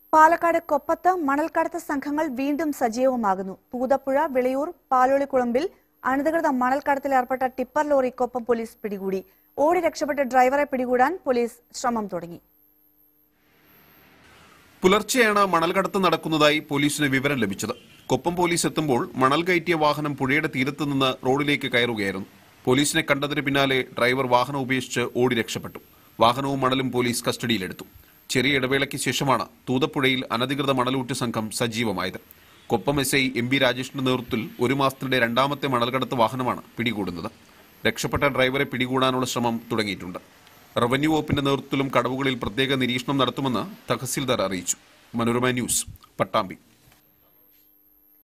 പാലക്കാട് കൊപ്പത്ത് മണൽക്കടത്ത് സംഘങ്ങൾ വീണ്ടും സജീവമാകുന്നു തൂതപ്പുഴ വിളയൂർ പാലോളിക്കുളമ്പിൽ അനധികൃത മണൽക്കടത്തിൽ ഏർപ്പെട്ട ടിപ്പർ ലോറി കൊപ്പം പോലീസ് പിടികൂടി ഓടി രക്ഷപ്പെട്ട ഡ്രൈവറെ പിടികൂടാൻ പോലീസ് ശ്രമം തുടങ്ങി പുലർച്ചെയാണ് മണൽ കടത്ത് നടക്കുന്നതായി പോലീസിന് വിവരം ലഭിച്ചത് കൊപ്പം പോലീസ് എത്തുമ്പോൾ മണൽ കയറ്റിയ വാഹനം പുഴയുടെ തീരത്ത് നിന്ന് റോഡിലേക്ക് കയറുകയായിരുന്നു പോലീസിനെ കണ്ടതിന് പിന്നാലെ ഡ്രൈവർ വാഹനം ഉപേക്ഷിച്ച് ഓടി രക്ഷപ്പെട്ടു വാഹനവും മണലും പോലീസ് കസ്റ്റഡിയിലെടുത്തു ചെറിയ ഇടവേളയ്ക്ക് ശേഷമാണ് തൂതപ്പുഴയിൽ അനധികൃത മണലൂറ്റ് സംഘം സജീവമായത് Koppam S I M B രാജേഷിന്റെ നേതൃത്വത്തിൽ ഒരു മാസത്തിനിടെ രണ്ടാമത്തെ മണൽകടത്ത് വാഹനമാണ് പിടികൂടുന്നത് രക്ഷപ്പെട്ട ഡ്രൈവറെ പിടികൂടാനുള്ള ശ്രമം തുടങ്ങിയിട്ടുണ്ട് റവന്യൂ വകുപ്പിന്റെ നേതൃത്വത്തിലും കടവുകളിൽ പ്രത്യേക നിരീക്ഷണം നടത്തുമെന്ന് തഹസിൽദാർ അറിയിച്ചു മനോരമ ന്യൂസ് പട്ടാമ്പി